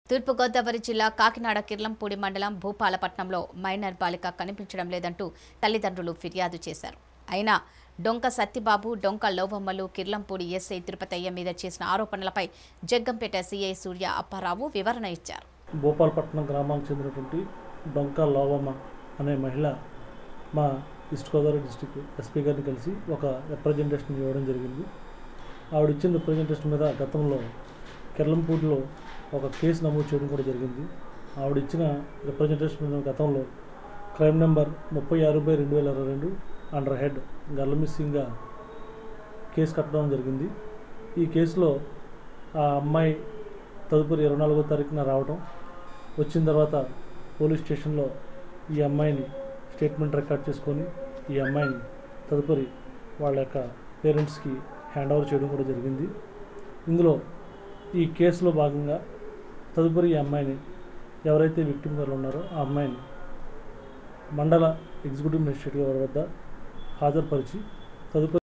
తూర్పుగోదావరి జిల్లా కాకినాడ కిర్లంపూడి మండలం భూపాలపట్నంలో మైనర్ బాలిక కనిపించడం లేదంటూ తల్లిదండ్రులు ఫిర్యాదు చేశారు అయినా డొంక సత్తిబాబు డొంక లోవమ్మలు కిర్లంపూడి ఎస్ఐ తిరుపతయ్య మీద చేసిన ఆరోపణలపై జగ్గంపేట సీఐ సూర్య అప్పారావు వివరణ ఇచ్చారు భూపాలపట్నం గ్రామానికి చెందినటువంటి డొంక లోవమ్మ అనే మహిళ మా ఈస్ట్ గోదావరి డిస్టిక్ ఎస్పీ గారిని కలిసి ఒక రిప్రజెంటేషన్ ఇవ్వడం జరిగింది ఆవిడ ఇచ్చిన రిప్రజెంటేషన్ మీద గతంలో కెర్లంపూడిలో ఒక కేసు నమోదు చేయడం కూడా జరిగింది ఆవిడ ఇచ్చిన రిప్రజెంటేషన్ మీద గతంలో క్రైమ్ నెంబర్ ముప్పై ఆరు బై రెండు వేల ఇరవై రెండు అండర్ హెడ్ గర్ల మిస్సింగ్గా కేసు కట్టడం జరిగింది ఈ కేసులో ఆ అమ్మాయి తదుపరి ఇరవై నాలుగో తారీఖున రావడం వచ్చిన తర్వాత పోలీస్ స్టేషన్లో ఈ అమ్మాయిని స్టేట్మెంట్ రికార్డ్ చేసుకొని ఈ అమ్మాయిని తదుపరి వాళ్ళ యొక్క పేరెంట్స్కి హ్యాండ్ ఓవర్ చేయడం కూడా జరిగింది ఇందులో ఈ కేసులో భాగంగా తదుపరి ఈ అమ్మాయిని ఎవరైతే విక్టిమ్ గారు ఉన్నారో ఆ అమ్మాయిని మండల ఎగ్జిక్యూటివ్ మెజిస్ట్రేట్ గారి వద్ద హాజరుపరిచి తదుపరి